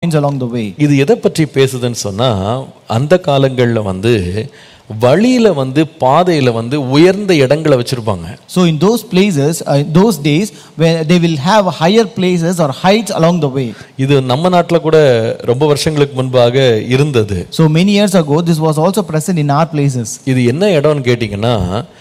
along the way. இது எதை பற்றி பேசுதுன்னு சொன்னா அந்த காலங்கள்ல வந்து வழியில வந்து பாதையில வந்து உயர்ந்த இடங்களை வச்சிருப்பாங்க So in those places, uh, in those days, where they will have higher places or heights along the way. இது நம்ம நாட்டில் கூட ரொம்ப வருஷங்களுக்கு முன்பாக இருந்தது So many years ago, this was also present in our places. இது என்ன இடம்னு கேட்டிங்கன்னா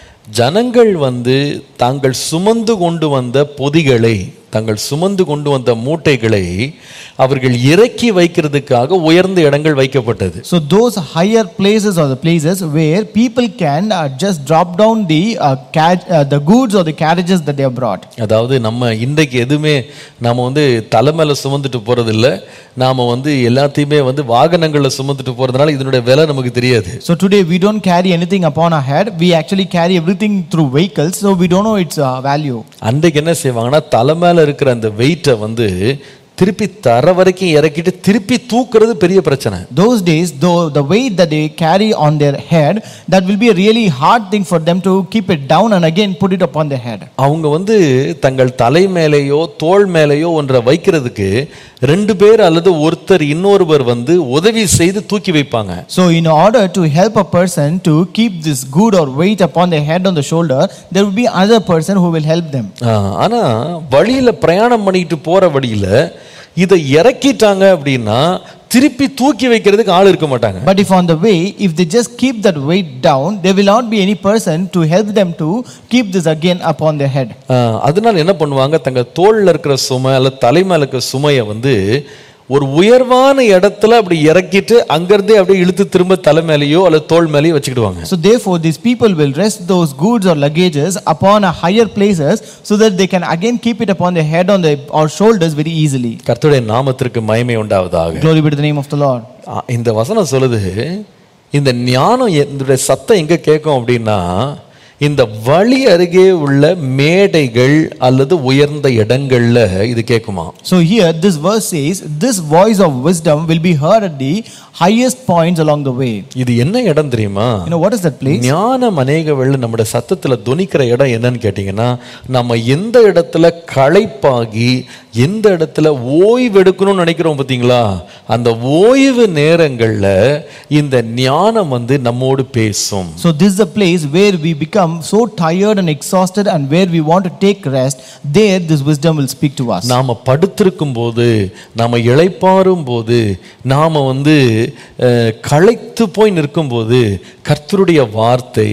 ஜனங்கள் வந்து தாங்கள் சுமந்து கொண்டு வந்த பொதிகளை தாங்கள் சுமந்து கொண்டு வந்த மூட்டைகளை அவர்கள் இறக்கி வைக்கிறதுக்காக உயர்ந்த இடங்கள் வைக்கப்பட்டது So those higher places are the places where people can uh, just drop down the uh, ca- uh, the goods or the carriages that they have brought. அதாவது நம்ம இன்றைக்கு எதுவுமே நாம வந்து தலை மேல சுமந்துட்டு போறதில்ல நாம வந்து எல்லாத்தையுமே வந்து வாகனங்களில் சுமந்துட்டு போறதுனால இதனுடைய விலை நமக்கு தெரியாது So today we don't carry anything upon our head. We actually carry everything through vehicles, so we don't know its uh, value. அன்றைக்கு என்ன செய்வாங்கன்னா தலை மேல இருக்கிற அந்த வெயிட்டை வந்து திருப்பி தர வரைக்கும் இறக்கிட்டு திருப்பி தூக்குறது பெரிய பிரச்சனை Those days, though the weight that they carry on their head, that will be a really hard thing for them to keep it down and again put it upon their head. அவங்க வந்து தங்கள் தலை மேலேயோ தோள் மேலேயோ ஒன்றை வைக்கிறதுக்கு ரெண்டு பேர் அல்லது ஒருத்தர் இன்னொருவர் வந்து உதவி செய்து தூக்கி வைப்பாங்க So, in order to help a person to keep this good or weight upon their head on the shoulder, there will be another person who will help them. ஆ, ஆனா வழியில பிரயாணம் பண்ணிட்டு போற வழியில இதை இறக்கிட்டாங்க அப்படின்னா திருப்பி தூக்கி வைக்கிறதுக்கு ஆள் இருக்க மாட்டாங்க But if on the way, if they just keep that weight down, there will not be any person to help them to keep this again upon their head. ஆ, அதனால என்ன பண்ணுவாங்க தங்க தோல்ல இருக்கிற சுமை அல்லது தலை மேல இருக்கிற சுமையை வந்து ஒரு உயர்வான இடத்துல அப்படி இறக்கிட்டு அங்கிருந்தே அப்படியே இழுத்து திரும்ப தலை மேலேயோ அல்லது தோள் மேலேயோ வச்சுக்கிடுவாங்க So therefore, these people will rest those goods or luggages upon a higher places so that they can again keep it upon their head on the or shoulders very easily. கர்த்தருடைய நாமத்திற்கு மகிமை உண்டாவதாக Glory be to the name of the Lord. ஆ, இந்த வசனம் சொல்லுது இந்த ஞானம் என்னுடைய சத்தம் எங்க கேட்கும் அப்படின்னா இந்த வழி அருகே உள்ள மேடைகள் அல்லது உயர்ந்த இடங்கள்ல இது கேட்குமா So here, this verse says, This voice of wisdom will be heard at the highest points along the way. இது என்ன இடம் தெரியுமா You know, what is that place? ஞானம் அநேக வேளை நம்முடைய சத்தத்துல துணிக்கிற இடம் என்னன்னு கேட்டீங்கன்னா நம்ம எந்த இடத்துல களைப்பாகி எந்த இடத்துல ஓய்வு எடுக்கணும்னு நினைக்கிறோம் பார்த்தீங்களா அந்த ஓய்வு நேரங்கள்ல இந்த ஞானம் வந்து நம்மோடு பேசும் So this is a place where we become so tired and exhausted and where we want to take rest. There, this wisdom will speak to us. நாம படுத்திருக்கும் போது நாம இளைப்பாறும் போது நாம வந்து அஹ், களைத்து போய் நிற்கும் போது கர்த்தருடைய வார்த்தை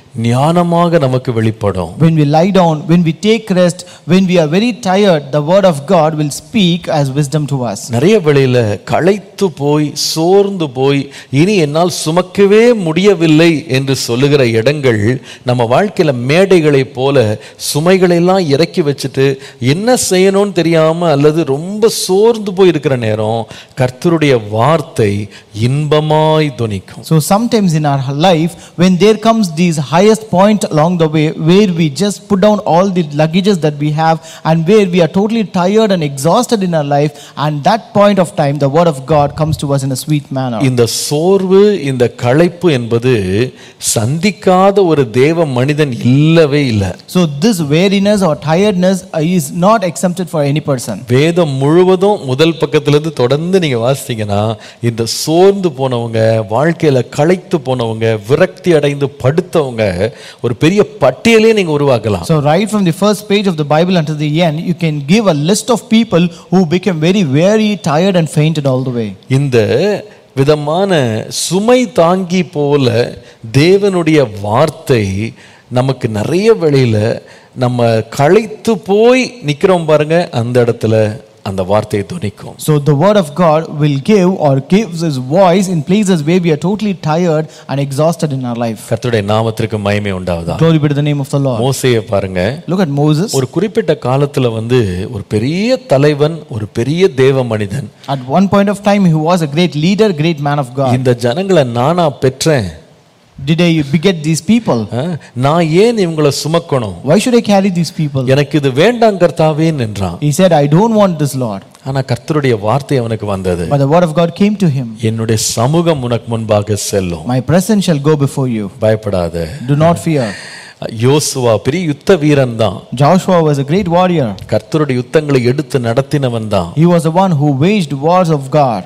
ஞானமாக நமக்கு வெளிப்படும் When we lie down, when we take rest, when we are very tired, the word of God will speak as wisdom to us. நிறைய வேளையில களைத்து போய் சோர்ந்து போய் இனி என்னால் சுமக்கவே முடியவில்லை என்று சொல்லுகிற இடங்கள் நம்ம வாழ்க்கையில மேடைகளைப் போல சுமைகளை எல்லாம் இறக்கி வச்சுட்டு என்ன செய்யணும்னு தெரியாம அல்லது ரொம்ப சோர்ந்து போய் இருக்கிற நேரம் கர்த்தருடைய வார்த்தை இன்பமாய் துணிக்கும் So sometimes in our life, when there comes these highest point along the way, where we just put down all the luggages that we have, and where we are totally tired and exhausted in our life, and that point of time, the word of God comes to us in a sweet manner. இந்த சோர்வு இந்த களைப்பு என்பது சந்திக்காத ஒரு தேவ மனிதன் இல்லவே இல்லை So this weariness or tiredness uh, is not exempted for any person. வேதம் முழுவதும் முதல் பக்கத்திலிருந்து தொடர்ந்து நீங்க வாசித்தீங்கன்னா இந்த சோர்ந்து போனவங்க வாழ்க்கையில களைத்து போனவங்க விரக்தி அடைந்து படுத்தவங்க ஒரு பெரிய பட்டியலே நீங்க உருவாக்கலாம் So right from the first page of the Bible until the end, you can give a list of people who became very weary, tired, and fainted all the way. இந்த விதமான சுமை தாங்கி போல தேவனுடைய வார்த்தை நமக்கு நிறைய வேளையில நம்ம களைத்து போய் நிக்கிறோம் பாருங்க அந்த இடத்துல அந்த வார்த்தையை துணிக்கும் So the word of God will give or gives his voice in places where we are totally tired and exhausted in our life. கர்த்தருடைய நாமத்திற்கு மகிமை உண்டாவதா Glory be to the name of the Lord. மோசையை பாருங்க Look at Moses. ஒரு குறிப்பிட்ட காலத்துல வந்து ஒரு பெரிய தலைவன் ஒரு பெரிய தேவ மனிதன் At one point of time, he was a great leader, great man of God. இந்த ஜனங்களை நானா பெற்றேன் Did I beget these people? ஆ, நான் ஏன் இவங்களை சுமக்கணும் Why should I carry these people? எனக்கு இது வேண்டாம் கர்த்தாவேன்னு என்றான் He said, I don't want this, Lord. ஆனா கர்த்தருடைய வார்த்தை அவனுக்கு வந்தது But the word of God came to him. என்னுடைய சமூகம் உனக்கு முன்பாக செல்லும் My presence shall go before you. பயப்படாத Do not fear. யோசுவா பெரிய யுத்த வீரன் தான் Joshua was a great warrior. கர்த்தருடைய யுத்தங்களை எடுத்து நடத்தினவன் தான் He was the one who waged wars of God.